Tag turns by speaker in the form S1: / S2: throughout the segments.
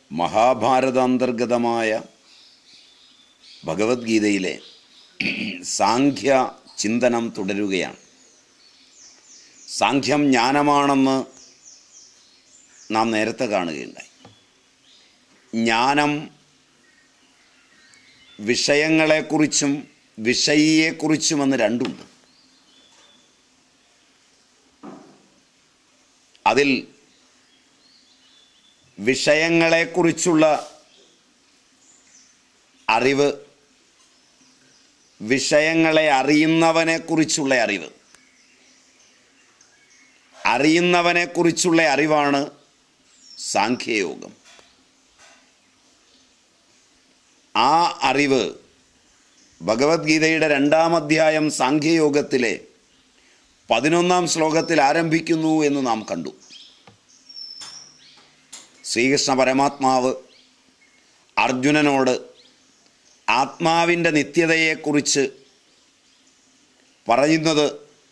S1: മഹാഭാരതാന്തർഗതമായ ഭഗവത്ഗീതയിലെ സാഖ്യ ചിന്തനം തുടരുകയാണ് സാഖ്യം ജ്ഞാനമാണെന്ന് നാം നേരത്തെ കാണുകയുണ്ടായി ജ്ഞാനം വിഷയങ്ങളെക്കുറിച്ചും വിഷയിയെക്കുറിച്ചുമെന്ന് രണ്ടുണ്ട് അതിൽ വിഷയങ്ങളെക്കുറിച്ചുള്ള അറിവ് വിഷയങ്ങളെ അറിയുന്നവനെക്കുറിച്ചുള്ള അറിവ് അറിയുന്നവനെക്കുറിച്ചുള്ള അറിവാണ് സാഖ്യയോഗം ആ അറിവ് ഭഗവത്ഗീതയുടെ രണ്ടാം അധ്യായം സാഖ്യയോഗത്തിലെ പതിനൊന്നാം ശ്ലോകത്തിൽ ആരംഭിക്കുന്നു എന്ന് നാം കണ്ടു ശ്രീകൃഷ്ണ പരമാത്മാവ് അർജുനനോട് ആത്മാവിൻ്റെ നിത്യതയെക്കുറിച്ച് പറയുന്നത്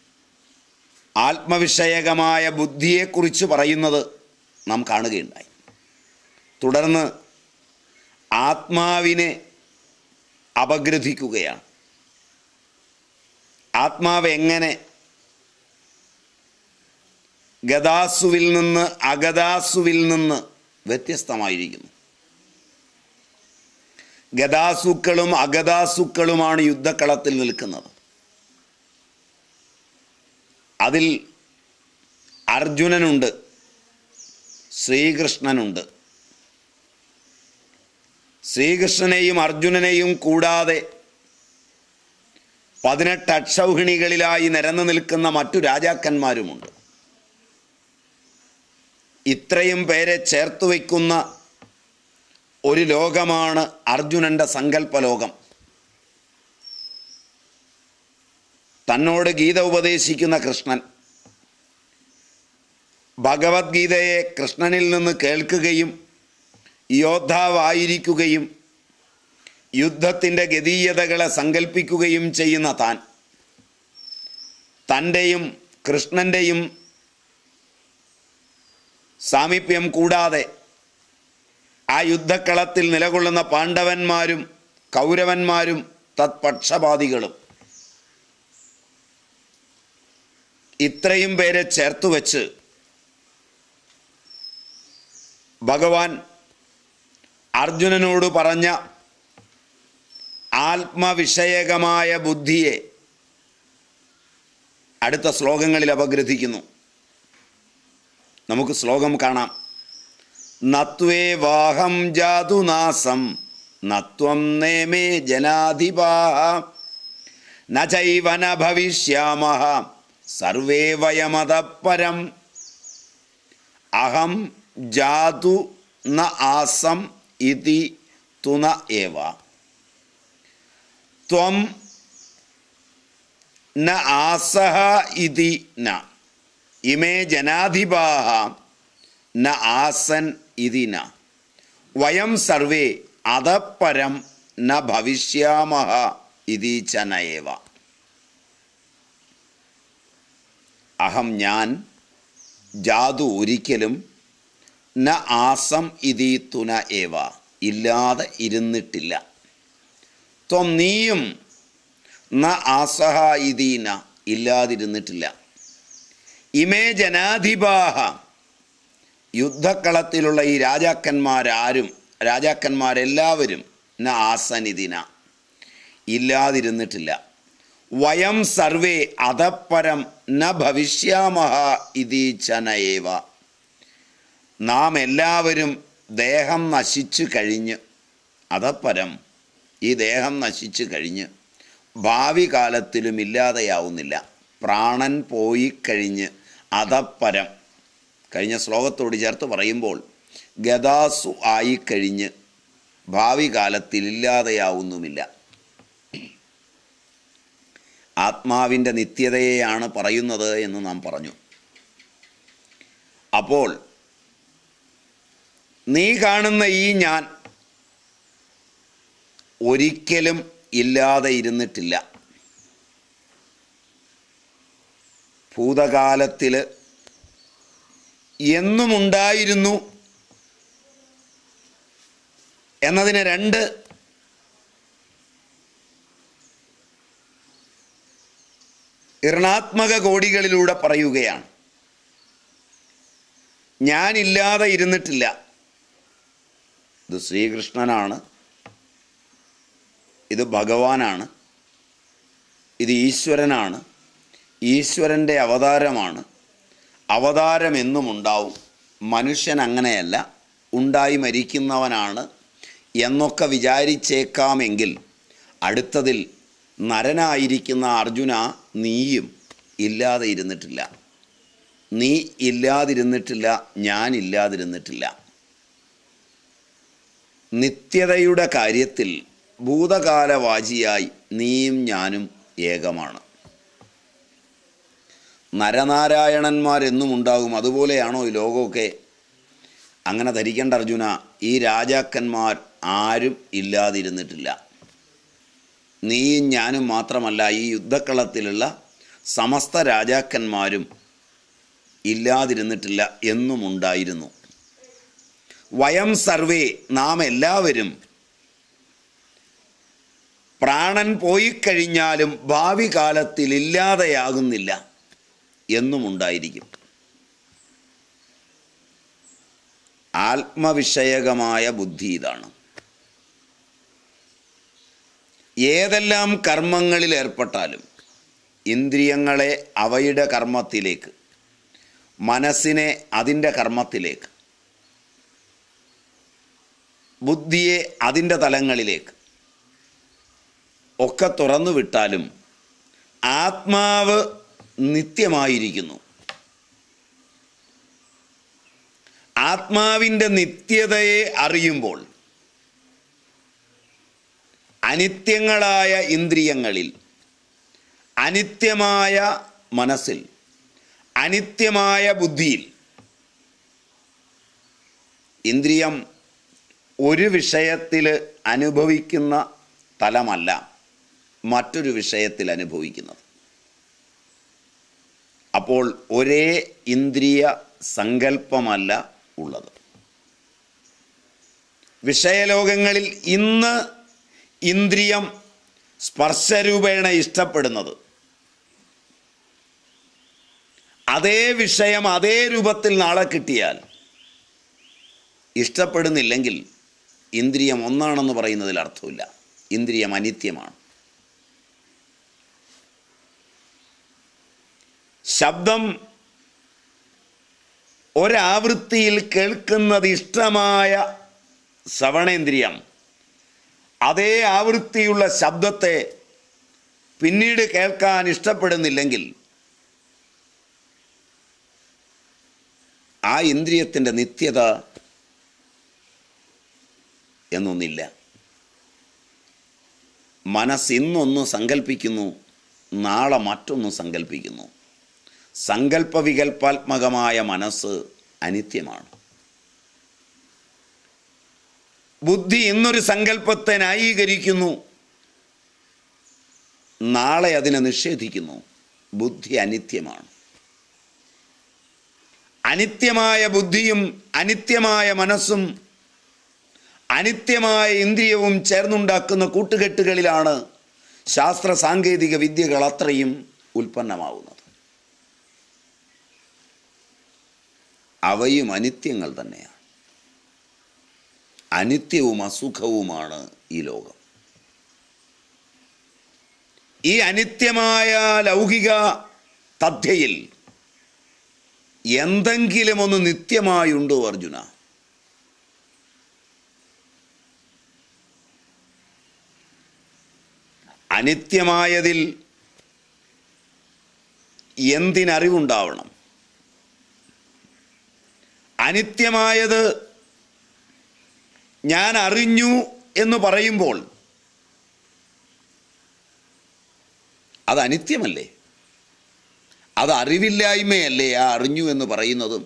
S1: ആത്മവിഷയകമായ ബുദ്ധിയെക്കുറിച്ച് പറയുന്നത് നാം കാണുകയുണ്ടായി തുടർന്ന് ആത്മാവിനെ അപഗ്രഥിക്കുകയാണ് ആത്മാവ് എങ്ങനെ ഗതാസുവിൽ നിന്ന് അഗതാസുവിൽ നിന്ന് വ്യത്യസ്തമായിരിക്കുന്നു ഗതാസുക്കളും അഗതാസുക്കളുമാണ് യുദ്ധക്കളത്തിൽ നിൽക്കുന്നത് അതിൽ അർജുനനുണ്ട് ശ്രീകൃഷ്ണനുണ്ട് ശ്രീകൃഷ്ണനെയും അർജുനനെയും കൂടാതെ പതിനെട്ട് അക്ഷൗഹിണികളിലായി നിരന്നു നിൽക്കുന്ന മറ്റു രാജാക്കന്മാരുമുണ്ട് ഇത്രയും പേരെ ചേർത്ത് വയ്ക്കുന്ന ഒരു ലോകമാണ് അർജുനന്റെ സങ്കല്പലോകം തന്നോട് ഗീത ഉപദേശിക്കുന്ന കൃഷ്ണൻ ഭഗവത്ഗീതയെ കൃഷ്ണനിൽ നിന്ന് കേൾക്കുകയും യോദ്ധാവായിരിക്കുകയും യുദ്ധത്തിൻ്റെ ഗതീയതകളെ സങ്കല്പിക്കുകയും ചെയ്യുന്ന താൻ തൻ്റെയും കൃഷ്ണൻ്റെയും സാമീപ്യം കൂടാതെ ആ യുദ്ധക്കളത്തിൽ നിലകൊള്ളുന്ന പാണ്ഡവന്മാരും കൗരവന്മാരും തത്പക്ഷപാതികളും ഇത്രയും പേരെ ചേർത്തു വച്ച് ഭഗവാൻ അർജുനനോട് പറഞ്ഞ ആത്മവിഷയകമായ ബുദ്ധിയെ അടുത്ത ശ്ലോകങ്ങളിൽ അപഗ്രഥിക്കുന്നു നമുക്ക് ശ്ലോകം കാണാം നത്വേ വാഹം ജാതുനാസം നത്വം നേമേ ജനാധിപാ നൈവന ഭവിഷ്യാമ സർവേ വയമതപരം അഹം ജാതു ന ആസം ഇതി തുന ഏവ ത്വം ന ആസഹ ഇതി ന ഇമേ ജനാധിപാഹ ന ആസൻ ഇതി ന വയം സർവേ അതപ്പരം ന ഭവിഷ്യാമഹ ഇതി ച നയേവ അഹം ഞാൻ ജാതു ഒരിക്കലും ന ആസം ഇതി തുന ഏവ ഇല്ലാതെ ഇരുന്നിട്ടില്ല ത്വം നീയും ന ആസഹ ഇതീന ഇല്ലാതിരുന്നിട്ടില്ല ഇമേ ജനാധിപാഹ യുദ്ധക്കളത്തിലുള്ള ഈ രാജാക്കന്മാരാരും രാജാക്കന്മാരെല്ലാവരും ന ആസനിതിന ഇല്ലാതിരുന്നിട്ടില്ല വയം സർവേ അതപ്പരം ന ഭവിഷ്യാമഹ ഇതി ചനയേവ നാം എല്ലാവരും ദേഹം നശിച്ചു കഴിഞ്ഞ് അതപ്പരം ഈ ദേഹം നശിച്ചു കഴിഞ്ഞ് ഭാവി കാലത്തിലും ഇല്ലാതെയാവുന്നില്ല പ്രാണൻ പോയി കഴിഞ്ഞ് അതപ്പരം കഴിഞ്ഞ ശ്ലോകത്തോട് ചേർത്ത് പറയുമ്പോൾ ഗതാസു ആയിക്കഴിഞ്ഞ് ഭാവി കാലത്തിൽ ഇല്ലാതെയാവുന്നുമില്ല ആത്മാവിൻ്റെ നിത്യതയെയാണ് പറയുന്നത് എന്ന് നാം പറഞ്ഞു അപ്പോൾ നീ കാണുന്ന ഈ ഞാൻ ഒരിക്കലും ഇല്ലാതെ ഇരുന്നിട്ടില്ല ഭൂതകാലത്തിൽ എന്നും ഉണ്ടായിരുന്നു എന്നതിന് രണ്ട് ഋണാത്മക കോടികളിലൂടെ പറയുകയാണ് ഞാനില്ലാതെ ഇരുന്നിട്ടില്ല ഇത് ശ്രീകൃഷ്ണനാണ് ഇത് ഭഗവാനാണ് ഇത് ഈശ്വരനാണ് ഈശ്വരൻ്റെ അവതാരമാണ് അവതാരം എന്നും ഉണ്ടാവും മനുഷ്യൻ അങ്ങനെയല്ല ഉണ്ടായി മരിക്കുന്നവനാണ് എന്നൊക്കെ വിചാരിച്ചേക്കാമെങ്കിൽ അടുത്തതിൽ നരനായിരിക്കുന്ന അർജുന നീയും ഇല്ലാതെ ഇരുന്നിട്ടില്ല നീ ഇല്ലാതിരുന്നിട്ടില്ല ഞാൻ ഇല്ലാതിരുന്നിട്ടില്ല നിത്യതയുടെ കാര്യത്തിൽ ഭൂതകാലവാചിയായി നീയും ഞാനും ഏകമാണ് നരനാരായണന്മാരെന്നും ഉണ്ടാകും അതുപോലെയാണോ ഈ ലോകമൊക്കെ അങ്ങനെ ധരിക്കേണ്ട അർജുന ഈ രാജാക്കന്മാർ ആരും ഇല്ലാതിരുന്നിട്ടില്ല നീയും ഞാനും മാത്രമല്ല ഈ യുദ്ധക്കളത്തിലുള്ള സമസ്ത രാജാക്കന്മാരും ഇല്ലാതിരുന്നിട്ടില്ല എന്നും ഉണ്ടായിരുന്നു വയം സർവേ നാം എല്ലാവരും പ്രാണൻ പോയിക്കഴിഞ്ഞാലും ഭാവി കാലത്തിൽ ഇല്ലാതെയാകുന്നില്ല എന്നും ഉണ്ടായിരിക്കും ആത്മവിഷയകമായ ബുദ്ധി ഇതാണ് ഏതെല്ലാം കർമ്മങ്ങളിൽ ഏർപ്പെട്ടാലും ഇന്ദ്രിയങ്ങളെ അവയുടെ കർമ്മത്തിലേക്ക് മനസ്സിനെ അതിൻ്റെ കർമ്മത്തിലേക്ക് ബുദ്ധിയെ അതിൻ്റെ തലങ്ങളിലേക്ക് ഒക്കെ തുറന്നു വിട്ടാലും ആത്മാവ് നിത്യമായിരിക്കുന്നു ആത്മാവിൻ്റെ നിത്യതയെ അറിയുമ്പോൾ അനിത്യങ്ങളായ ഇന്ദ്രിയങ്ങളിൽ അനിത്യമായ മനസ്സിൽ അനിത്യമായ ബുദ്ധിയിൽ ഇന്ദ്രിയം ഒരു വിഷയത്തിൽ അനുഭവിക്കുന്ന തലമല്ല മറ്റൊരു വിഷയത്തിൽ അനുഭവിക്കുന്നത് അപ്പോൾ ഒരേ ഇന്ദ്രിയ സങ്കല്പമല്ല ഉള്ളത് വിഷയലോകങ്ങളിൽ ഇന്ന് ഇന്ദ്രിയം സ്പർശരൂപേണ ഇഷ്ടപ്പെടുന്നത് അതേ വിഷയം അതേ രൂപത്തിൽ നാളെ കിട്ടിയാൽ ഇഷ്ടപ്പെടുന്നില്ലെങ്കിൽ ഇന്ദ്രിയം ഒന്നാണെന്ന് പറയുന്നതിൽ അർത്ഥമില്ല ഇന്ദ്രിയം അനിത്യമാണ് ശബ്ദം ഒരാവൃത്തിയിൽ കേൾക്കുന്നത് ഇഷ്ടമായ ശ്രവണേന്ദ്രിയം അതേ ആവൃത്തിയുള്ള ശബ്ദത്തെ പിന്നീട് കേൾക്കാൻ ഇഷ്ടപ്പെടുന്നില്ലെങ്കിൽ ആ ഇന്ദ്രിയത്തിൻ്റെ നിത്യത എന്നൊന്നില്ല മനസ്സ് ഇന്നൊന്ന് സങ്കല്പിക്കുന്നു നാളെ മറ്റൊന്ന് സങ്കല്പിക്കുന്നു സങ്കല്പവികൽപ്പാത്മകമായ മനസ്സ് അനിത്യമാണ് ബുദ്ധി ഇന്നൊരു സങ്കല്പത്തെ ന്യായീകരിക്കുന്നു നാളെ അതിനെ നിഷേധിക്കുന്നു ബുദ്ധി അനിത്യമാണ് അനിത്യമായ ബുദ്ധിയും അനിത്യമായ മനസ്സും അനിത്യമായ ഇന്ദ്രിയവും ചേർന്നുണ്ടാക്കുന്ന കൂട്ടുകെട്ടുകളിലാണ് ശാസ്ത്ര സാങ്കേതിക വിദ്യകൾ അത്രയും ഉൽപ്പന്നമാവുന്നത് അവയും അനിത്യങ്ങൾ തന്നെയാണ് അനിത്യവും അസുഖവുമാണ് ഈ ലോകം ഈ അനിത്യമായ ലൗകിക തഥ്യയിൽ എന്തെങ്കിലും ഒന്ന് നിത്യമായുണ്ടോ അർജുന അനിത്യമായതിൽ എന്തിനറിവുണ്ടാവണം അനിത്യമായത് ഞാൻ അറിഞ്ഞു എന്ന് പറയുമ്പോൾ അത് അനിത്യമല്ലേ അത് അറിവില്ലായ്മയല്ലേ ആ അറിഞ്ഞു എന്ന് പറയുന്നതും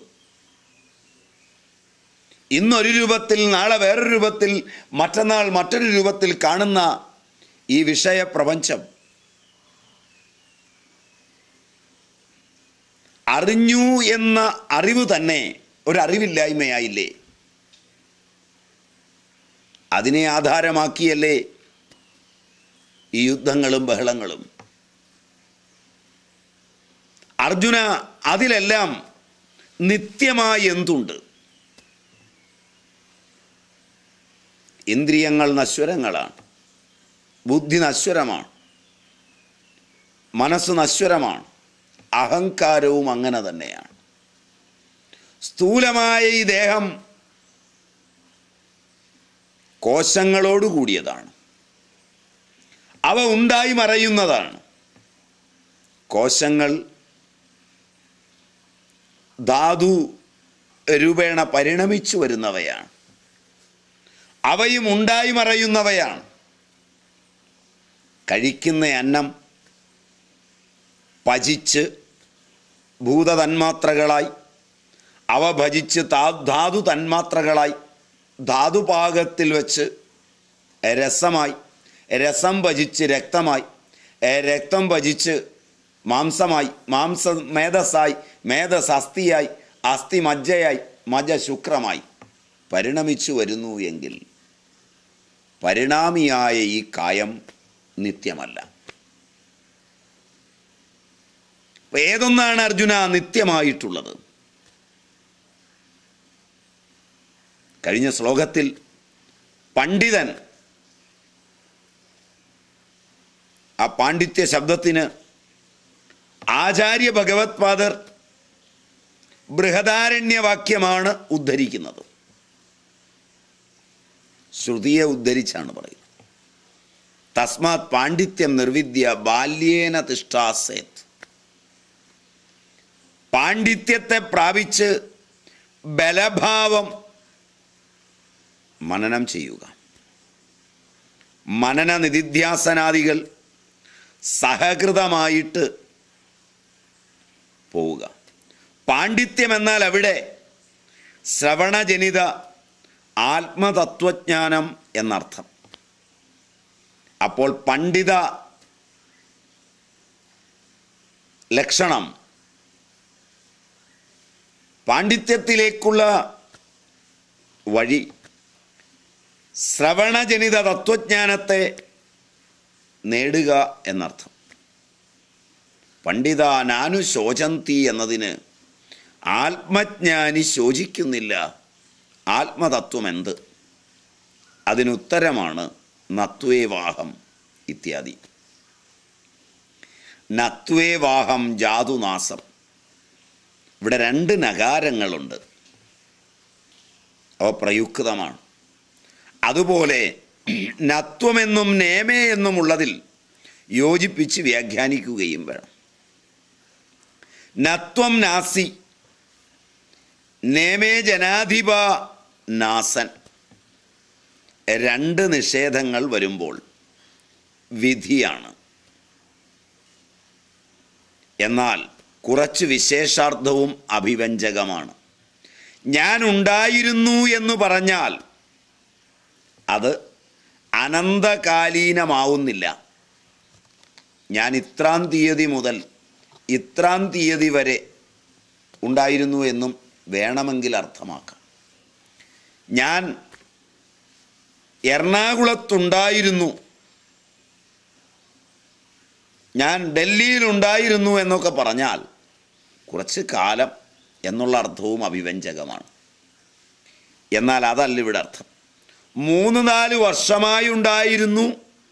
S1: ഇന്നൊരു രൂപത്തിൽ നാളെ വേറൊരു രൂപത്തിൽ മറ്റന്നാൾ മറ്റൊരു രൂപത്തിൽ കാണുന്ന ഈ വിഷയപ്രപഞ്ചം അറിഞ്ഞു എന്ന അറിവ് തന്നെ ഒരറിവില്ലായ്മയായില്ലേ അതിനെ ആധാരമാക്കിയല്ലേ ഈ യുദ്ധങ്ങളും ബഹളങ്ങളും അർജുന അതിലെല്ലാം നിത്യമായി എന്തുണ്ട് ഇന്ദ്രിയങ്ങൾ നശ്വരങ്ങളാണ് ബുദ്ധി നശ്വരമാണ് മനസ്സ് നശ്വരമാണ് അഹങ്കാരവും അങ്ങനെ തന്നെയാണ് സ്ഥൂലമായ ഈ ദേഹം കോശങ്ങളോട് കൂടിയതാണ് അവ ഉണ്ടായി മറയുന്നതാണ് കോശങ്ങൾ ധാതു രൂപേണ പരിണമിച്ചു വരുന്നവയാണ് അവയും ഉണ്ടായി മറയുന്നവയാണ് കഴിക്കുന്ന അന്നം പചിച്ച് ഭൂതതന്മാത്രകളായി അവ ഭജിച്ച് താ ധാതു തന്മാത്രകളായി ധാതുപാകത്തിൽ വെച്ച് രസമായി രസം ഭജിച്ച് രക്തമായി ഏ, രക്തം ഭജിച്ച് മാംസമായി മാംസ മേധസ്സായി മേധസ് അസ്ഥിയായി അസ്ഥി മജ്ജയായി മജ ശുക്രമായി പരിണമിച്ചു വരുന്നു എങ്കിൽ പരിണാമിയായ ഈ കായം നിത്യമല്ല അപ്പൊ ഏതൊന്നാണ് അർജുന നിത്യമായിട്ടുള്ളത് കഴിഞ്ഞ ശ്ലോകത്തിൽ പണ്ഡിതൻ ആ പാണ്ഡിത്യ ശബ്ദത്തിന് ആചാര്യ ഭഗവത് പാദർ ബൃഹദാരണ്യവാക്യമാണ് ഉദ്ധരിക്കുന്നത് ശ്രുതിയെ ഉദ്ധരിച്ചാണ് പറയുന്നത് തസ്മാത് പാണ്ഡിത്യം നിർവിദ്യ ബാല്യേന തിഷ്ടാസേത് പാണ്ഡിത്യത്തെ പ്രാപിച്ച് ബലഭാവം മനനം ചെയ്യുക മനന നിധിധ്യാസനാദികൾ സഹകൃതമായിട്ട് പോവുക പാണ്ഡിത്യം എന്നാൽ അവിടെ ശ്രവണജനിത ആത്മതത്വജ്ഞാനം എന്നർത്ഥം അപ്പോൾ പണ്ഡിത ലക്ഷണം പാണ്ഡിത്യത്തിലേക്കുള്ള വഴി ശ്രവണജനിത തത്വജ്ഞാനത്തെ നേടുക എന്നർത്ഥം പണ്ഡിത നാനു ശോചന്തി എന്നതിന് ആത്മജ്ഞാനി ശോചിക്കുന്നില്ല ആത്മതത്വം എന്ത് അതിനുത്തരമാണ് നത്വേവാഹം ഇത്യാദി നത്വേവാഹം ജാതുനാസം ഇവിടെ രണ്ട് നകാരങ്ങളുണ്ട് അവ പ്രയുക്തമാണ് അതുപോലെ നത്വമെന്നും നേമേ എന്നും ഉള്ളതിൽ യോജിപ്പിച്ച് വ്യാഖ്യാനിക്കുകയും വേണം നത്വം നാസി നേമേ ജനാധിപ നാസൻ രണ്ട് നിഷേധങ്ങൾ വരുമ്പോൾ വിധിയാണ് എന്നാൽ കുറച്ച് വിശേഷാർത്ഥവും അഭിവ്യഞ്ജകമാണ് ഞാൻ ഉണ്ടായിരുന്നു എന്ന് പറഞ്ഞാൽ അത് അനന്തകാലീനമാവുന്നില്ല ഞാൻ ഇത്രാം തീയതി മുതൽ ഇത്രാം തീയതി വരെ ഉണ്ടായിരുന്നു എന്നും വേണമെങ്കിൽ അർത്ഥമാക്കാം ഞാൻ എറണാകുളത്തുണ്ടായിരുന്നു ഞാൻ ഡൽഹിയിലുണ്ടായിരുന്നു എന്നൊക്കെ പറഞ്ഞാൽ കുറച്ച് കാലം എന്നുള്ള അർത്ഥവും അഭിവ്യഞ്ജകമാണ് എന്നാൽ അതല്ല ഇവിടെ അർത്ഥം മൂന്ന് നാല് വർഷമായി ഉണ്ടായിരുന്നു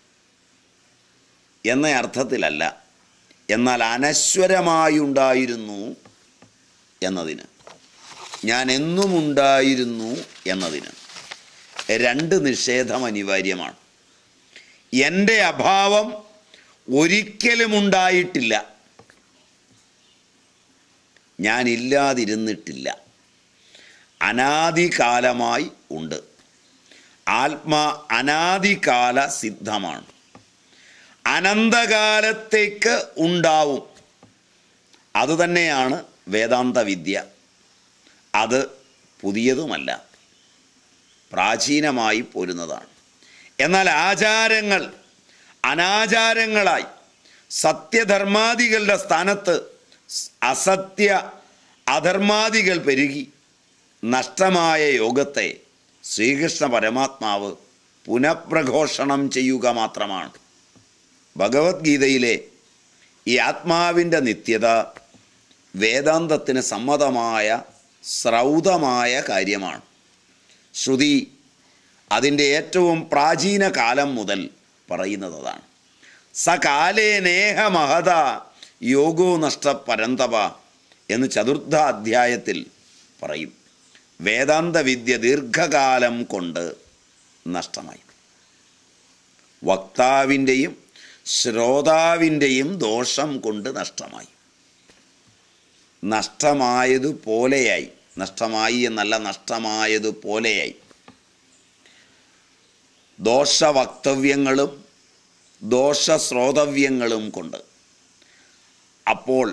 S1: എന്ന അർത്ഥത്തിലല്ല എന്നാൽ അനശ്വരമായി ഉണ്ടായിരുന്നു എന്നതിന് ഞാൻ എന്നും ഉണ്ടായിരുന്നു എന്നതിന് രണ്ട് നിഷേധം അനിവാര്യമാണ് എൻ്റെ അഭാവം ഒരിക്കലും ഉണ്ടായിട്ടില്ല ഞാൻ ഇല്ലാതിരുന്നിട്ടില്ല അനാദികാലമായി ഉണ്ട് ആത്മ അനാദികാല സിദ്ധമാണ് അനന്തകാലത്തേക്ക് ഉണ്ടാവും അതുതന്നെയാണ് വേദാന്ത വിദ്യ അത് പുതിയതുമല്ല പ്രാചീനമായി പോരുന്നതാണ് എന്നാൽ ആചാരങ്ങൾ അനാചാരങ്ങളായി സത്യധർമാദികളുടെ സ്ഥാനത്ത് അസത്യ അധർമാദികൾ പെരുകി നഷ്ടമായ യോഗത്തെ ശ്രീകൃഷ്ണ പരമാത്മാവ് പുനഃപ്രഘോഷണം ചെയ്യുക മാത്രമാണ് ഭഗവത്ഗീതയിലെ ഈ ആത്മാവിൻ്റെ നിത്യത വേദാന്തത്തിന് സമ്മതമായ ശ്രൗതമായ കാര്യമാണ് ശ്രുതി അതിൻ്റെ ഏറ്റവും പ്രാചീന കാലം മുതൽ പറയുന്നത് അതാണ് സകാലേ നേഹ മഹത യോഗോ നഷ്ട പരന്തപ എന്ന് ചതുർത്ഥ അധ്യായത്തിൽ പറയും വേദാന്ത വിദ്യ ദീർഘകാലം കൊണ്ട് നഷ്ടമായി വക്താവിൻ്റെയും ശ്രോതാവിൻ്റെയും ദോഷം കൊണ്ട് നഷ്ടമായി നഷ്ടമായതുപോലെയായി നഷ്ടമായി എന്നല്ല നഷ്ടമായതുപോലെയായി ദോഷവക്തവ്യങ്ങളും ദോഷശ്രോതവ്യങ്ങളും കൊണ്ട് അപ്പോൾ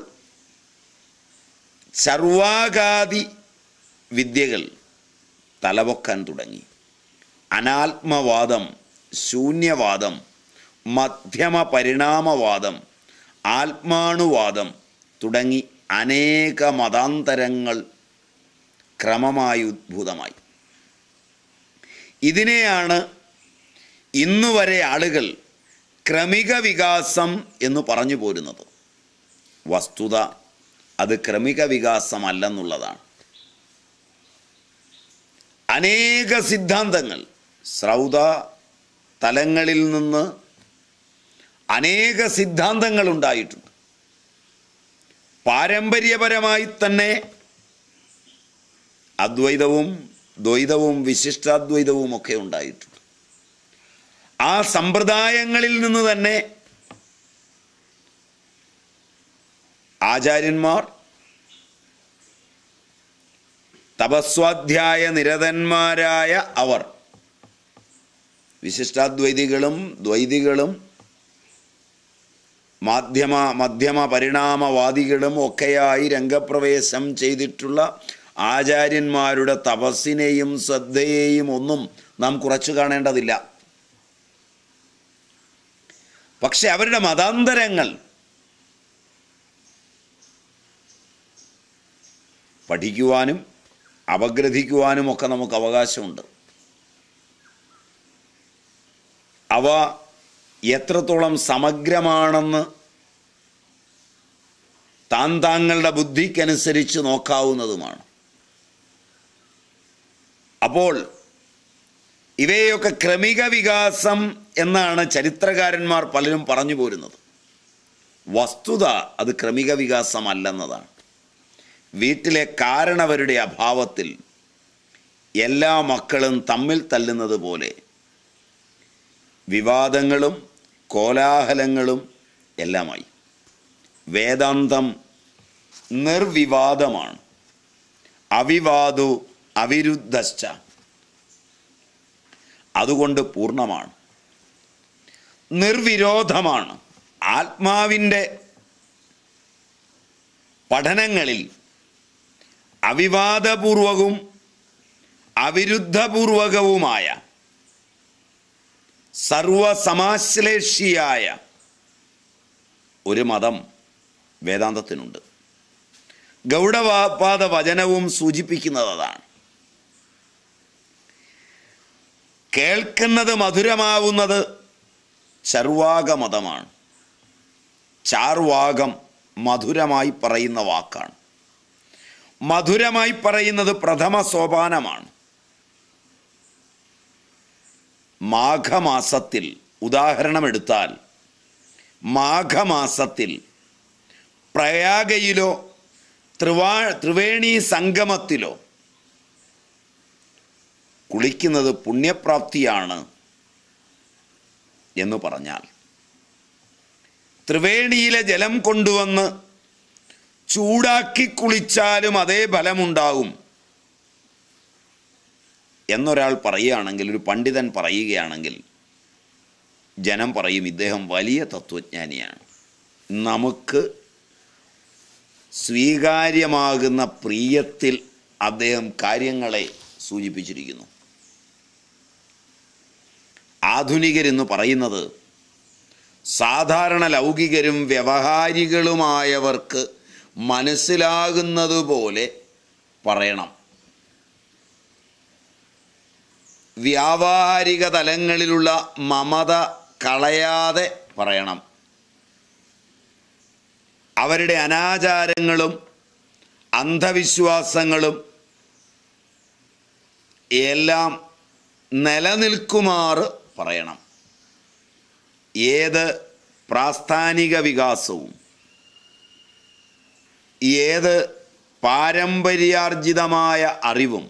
S1: സർവാഗാദി വിദ്യകൾ തലപൊക്കാൻ തുടങ്ങി അനാത്മവാദം ശൂന്യവാദം മധ്യമ പരിണാമവാദം ആത്മാണുവാദം തുടങ്ങി അനേക മതാന്തരങ്ങൾ ക്രമമായി ഉദ്ഭൂതമായി ഇതിനെയാണ് ഇന്നുവരെ ആളുകൾ ക്രമിക വികാസം എന്ന് പറഞ്ഞു പോരുന്നത് വസ്തുത അത് ക്രമിക വികാസമല്ലെന്നുള്ളതാണ് അനേക സിദ്ധാന്തങ്ങൾ ശ്രൗത തലങ്ങളിൽ നിന്ന് അനേക സിദ്ധാന്തങ്ങൾ ഉണ്ടായിട്ടുണ്ട് പാരമ്പര്യപരമായി തന്നെ അദ്വൈതവും ദ്വൈതവും വിശിഷ്ടാദ്വൈതവും ഒക്കെ ഉണ്ടായിട്ടുണ്ട് ആ സമ്പ്രദായങ്ങളിൽ നിന്ന് തന്നെ ആചാര്യന്മാർ തപസ്വാധ്യായ നിരതന്മാരായ അവർ വിശിഷ്ടാദ്വൈതികളും ദ്വൈതികളും മാധ്യമ മധ്യമ പരിണാമവാദികളും ഒക്കെയായി രംഗപ്രവേശം ചെയ്തിട്ടുള്ള ആചാര്യന്മാരുടെ തപസ്സിനെയും ശ്രദ്ധയെയും ഒന്നും നാം കുറച്ചു കാണേണ്ടതില്ല പക്ഷെ അവരുടെ മതാന്തരങ്ങൾ പഠിക്കുവാനും അപഗ്രഥിക്കുവാനും ഒക്കെ നമുക്ക് അവകാശമുണ്ട് അവ എത്രത്തോളം സമഗ്രമാണെന്ന് താൻ താങ്കളുടെ ബുദ്ധിക്കനുസരിച്ച് നോക്കാവുന്നതുമാണ് അപ്പോൾ ഇവയൊക്കെ ക്രമിക വികാസം എന്നാണ് ചരിത്രകാരന്മാർ പലരും പറഞ്ഞു പോരുന്നത് വസ്തുത അത് ക്രമിക വികാസമല്ലെന്നതാണ് വീട്ടിലെ കാരണവരുടെ അഭാവത്തിൽ എല്ലാ മക്കളും തമ്മിൽ തല്ലുന്നത് പോലെ വിവാദങ്ങളും കോലാഹലങ്ങളും എല്ലാമായി വേദാന്തം നിർവിവാദമാണ് അവിവാദു അവിരുദ്ധശ്ച അതുകൊണ്ട് പൂർണ്ണമാണ് നിർവിരോധമാണ് ആത്മാവിൻ്റെ പഠനങ്ങളിൽ അവിവാദപൂർവകവും അവിരുദ്ധപൂർവകവുമായ സർവസമാശ്ലേഷിയായ ഒരു മതം വേദാന്തത്തിനുണ്ട് ഗൗഡപാദ വചനവും സൂചിപ്പിക്കുന്നത് അതാണ് കേൾക്കുന്നത് മധുരമാവുന്നത് ചർവാകമതമാണ് ചാർവാകം മധുരമായി പറയുന്ന വാക്കാണ് മധുരമായി പറയുന്നത് പ്രഥമ സോപാനമാണ് മാഘമാസത്തിൽ ഉദാഹരണമെടുത്താൽ മാഘമാസത്തിൽ പ്രയാഗയിലോ ത്രിവാ ത്രിവേണി സംഗമത്തിലോ കുളിക്കുന്നത് പുണ്യപ്രാപ്തിയാണ് എന്ന് പറഞ്ഞാൽ ത്രിവേണിയിലെ ജലം കൊണ്ടുവന്ന് ചൂടാക്കി കുളിച്ചാലും അതേ ഫലമുണ്ടാകും എന്നൊരാൾ പറയുകയാണെങ്കിൽ ഒരു പണ്ഡിതൻ പറയുകയാണെങ്കിൽ ജനം പറയും ഇദ്ദേഹം വലിയ തത്വജ്ഞാനിയാണ് നമുക്ക് സ്വീകാര്യമാകുന്ന പ്രിയത്തിൽ അദ്ദേഹം കാര്യങ്ങളെ സൂചിപ്പിച്ചിരിക്കുന്നു ആധുനികരെന്ന് പറയുന്നത് സാധാരണ ലൗകികരും വ്യവഹാരികളുമായവർക്ക് മനസ്സിലാകുന്നതുപോലെ പറയണം വ്യാവഹാരിക തലങ്ങളിലുള്ള മമത കളയാതെ പറയണം അവരുടെ അനാചാരങ്ങളും അന്ധവിശ്വാസങ്ങളും എല്ലാം നിലനിൽക്കുമാറ് പറയണം ഏത് പ്രാസ്ഥാനിക വികാസവും ഏത് പാരമ്പര്യാർജിതമായ അറിവും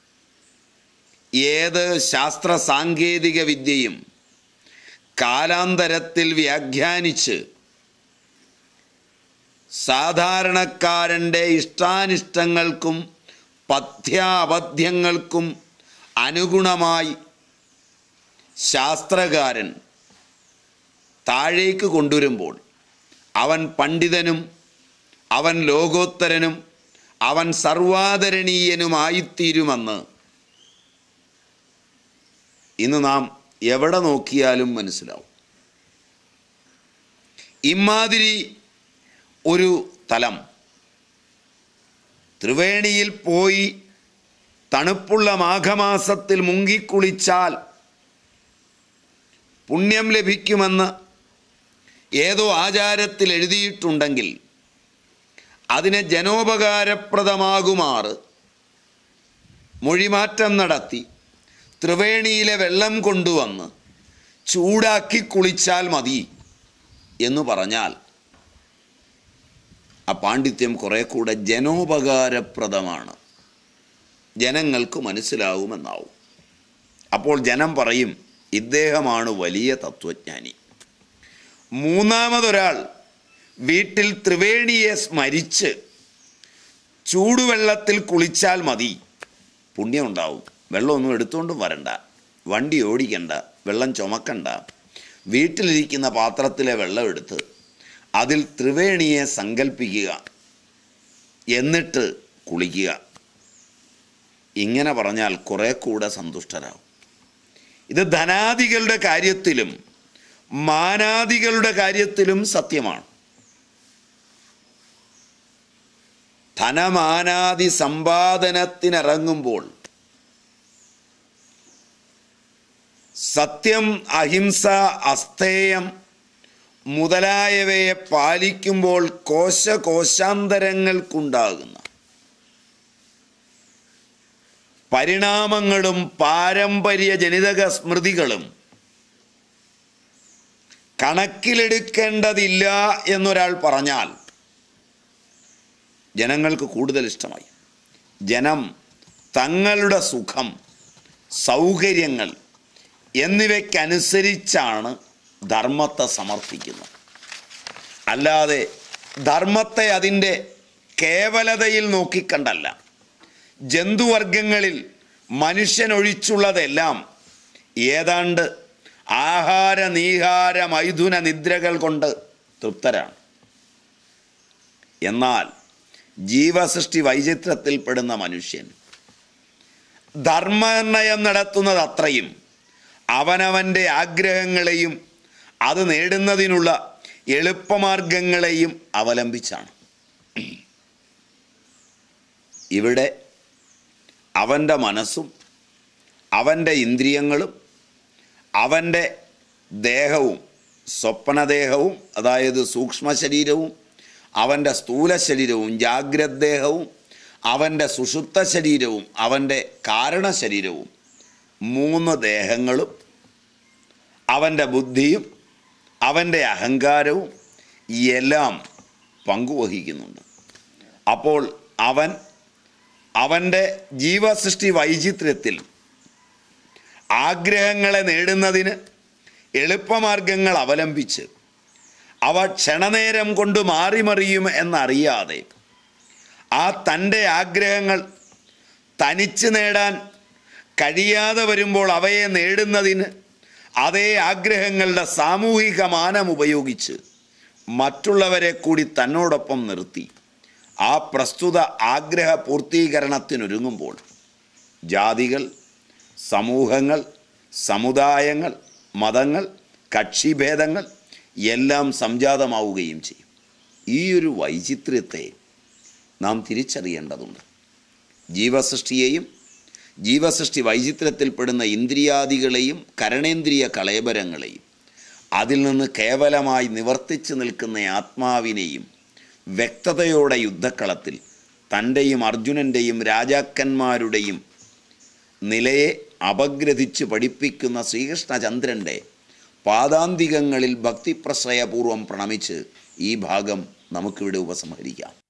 S1: ഏത് ശാസ്ത്ര സാങ്കേതിക വിദ്യയും കാലാന്തരത്തിൽ വ്യാഖ്യാനിച്ച് സാധാരണക്കാരൻ്റെ ഇഷ്ടാനിഷ്ടങ്ങൾക്കും പഥ്യാപഥ്യങ്ങൾക്കും അനുഗുണമായി ശാസ്ത്രകാരൻ താഴേക്ക് കൊണ്ടുവരുമ്പോൾ അവൻ പണ്ഡിതനും അവൻ ലോകോത്തരനും അവൻ സർവാദരണീയനുമായിത്തീരുമെന്ന് ഇന്ന് നാം എവിടെ നോക്കിയാലും മനസ്സിലാവും ഇമാതിരി ഒരു തലം ത്രിവേണിയിൽ പോയി തണുപ്പുള്ള മാഘമാസത്തിൽ മുങ്ങിക്കുളിച്ചാൽ പുണ്യം ലഭിക്കുമെന്ന് ഏതോ ആചാരത്തിൽ എഴുതിയിട്ടുണ്ടെങ്കിൽ അതിനെ ജനോപകാരപ്രദമാകുമാറ് മൊഴിമാറ്റം നടത്തി ത്രിവേണിയിലെ വെള്ളം കൊണ്ടുവന്ന് ചൂടാക്കി കുളിച്ചാൽ മതി എന്ന് പറഞ്ഞാൽ ആ പാണ്ഡിത്യം കുറെ കൂടെ ജനോപകാരപ്രദമാണ് ജനങ്ങൾക്ക് മനസ്സിലാവുമെന്നാവും അപ്പോൾ ജനം പറയും ഇദ്ദേഹമാണ് വലിയ തത്വജ്ഞാനി മൂന്നാമതൊരാൾ വീട്ടിൽ ത്രിവേണിയെ സ്മരിച്ച് ചൂടുവെള്ളത്തിൽ കുളിച്ചാൽ മതി പുണ്യമുണ്ടാവും വെള്ളമൊന്നും എടുത്തുകൊണ്ടും വരണ്ട വണ്ടി ഓടിക്കണ്ട വെള്ളം ചുമക്കണ്ട വീട്ടിലിരിക്കുന്ന പാത്രത്തിലെ വെള്ളം എടുത്ത് അതിൽ ത്രിവേണിയെ സങ്കല്പിക്കുക എന്നിട്ട് കുളിക്കുക ഇങ്ങനെ പറഞ്ഞാൽ കുറെ കൂടെ സന്തുഷ്ടരാകും ഇത് ധനാദികളുടെ കാര്യത്തിലും മാനാദികളുടെ കാര്യത്തിലും സത്യമാണ് ധനമാനാദി സമ്പാദനത്തിനിറങ്ങുമ്പോൾ സത്യം അഹിംസ അസ്തേയം മുതലായവയെ പാലിക്കുമ്പോൾ കോശകോശാന്തരങ്ങൾക്കുണ്ടാകുന്ന പരിണാമങ്ങളും പാരമ്പര്യ ജനിതക സ്മൃതികളും കണക്കിലെടുക്കേണ്ടതില്ല എന്നൊരാൾ പറഞ്ഞാൽ ജനങ്ങൾക്ക് കൂടുതൽ ഇഷ്ടമായി ജനം തങ്ങളുടെ സുഖം സൗകര്യങ്ങൾ എന്നിവയ്ക്കനുസരിച്ചാണ് ധർമ്മത്തെ സമർപ്പിക്കുന്നത് അല്ലാതെ ധർമ്മത്തെ അതിൻ്റെ കേവലതയിൽ നോക്കിക്കണ്ടല്ല ജന്തുവർഗങ്ങളിൽ മനുഷ്യനൊഴിച്ചുള്ളതെല്ലാം ഏതാണ്ട് ആഹാര നീഹാര മൈഥുന നിദ്രകൾ കൊണ്ട് തൃപ്തരാണ് എന്നാൽ ജീവസൃഷ്ടി വൈചിത്രത്തിൽപ്പെടുന്ന മനുഷ്യൻ ധർമ്മനിർണയം നടത്തുന്നത് അത്രയും അവനവൻ്റെ ആഗ്രഹങ്ങളെയും അത് നേടുന്നതിനുള്ള എളുപ്പമാർഗങ്ങളെയും അവലംബിച്ചാണ് ഇവിടെ അവൻ്റെ മനസ്സും അവൻ്റെ ഇന്ദ്രിയങ്ങളും അവൻ്റെ ദേഹവും സ്വപ്നദേഹവും അതായത് സൂക്ഷ്മ ശരീരവും അവൻ്റെ സ്ഥൂല ശരീരവും ജാഗ്രദ്ദേഹവും അവൻ്റെ സുഷുപ്ത ശരീരവും അവൻ്റെ കാരണ ശരീരവും മൂന്ന് ദേഹങ്ങളും അവൻ്റെ ബുദ്ധിയും അവൻ്റെ അഹങ്കാരവും എല്ലാം പങ്കുവഹിക്കുന്നുണ്ട് അപ്പോൾ അവൻ അവൻ്റെ ജീവസൃഷ്ടി വൈചിത്ര്യത്തിൽ ആഗ്രഹങ്ങളെ നേടുന്നതിന് എളുപ്പമാർഗങ്ങൾ അവലംബിച്ച് അവ ക്ഷണനേരം കൊണ്ട് മാറിമറിയും എന്നറിയാതെ ആ തൻ്റെ ആഗ്രഹങ്ങൾ തനിച്ച് നേടാൻ കഴിയാതെ വരുമ്പോൾ അവയെ നേടുന്നതിന് അതേ ആഗ്രഹങ്ങളുടെ സാമൂഹിക മാനം ഉപയോഗിച്ച് മറ്റുള്ളവരെ കൂടി തന്നോടൊപ്പം നിർത്തി ആ പ്രസ്തുത ആഗ്രഹ പൂർത്തീകരണത്തിനൊരുങ്ങുമ്പോൾ ജാതികൾ സമൂഹങ്ങൾ സമുദായങ്ങൾ മതങ്ങൾ കക്ഷിഭേദങ്ങൾ എല്ലാം സംജാതമാവുകയും ചെയ്യും ഈ ഒരു വൈചിത്ര്യത്തെ നാം തിരിച്ചറിയേണ്ടതുണ്ട് ജീവസൃഷ്ടിയെയും ജീവസൃഷ്ടി വൈചിത്രത്തിൽപ്പെടുന്ന ഇന്ദ്രിയാദികളെയും കരണേന്ദ്രിയ കളയബരങ്ങളെയും അതിൽ നിന്ന് കേവലമായി നിവർത്തിച്ചു നിൽക്കുന്ന ആത്മാവിനെയും വ്യക്തതയോടെ യുദ്ധക്കളത്തിൽ തൻ്റെയും അർജുനൻ്റെയും രാജാക്കന്മാരുടെയും നിലയെ അപഗ്രഥിച്ച് പഠിപ്പിക്കുന്ന ശ്രീകൃഷ്ണചന്ദ്രൻ്റെ പാദാന്തികങ്ങളിൽ ഭക്തിപ്രശ്രയപൂർവം പ്രണമിച്ച് ഈ ഭാഗം നമുക്കിവിടെ ഉപസംഹരിക്കാം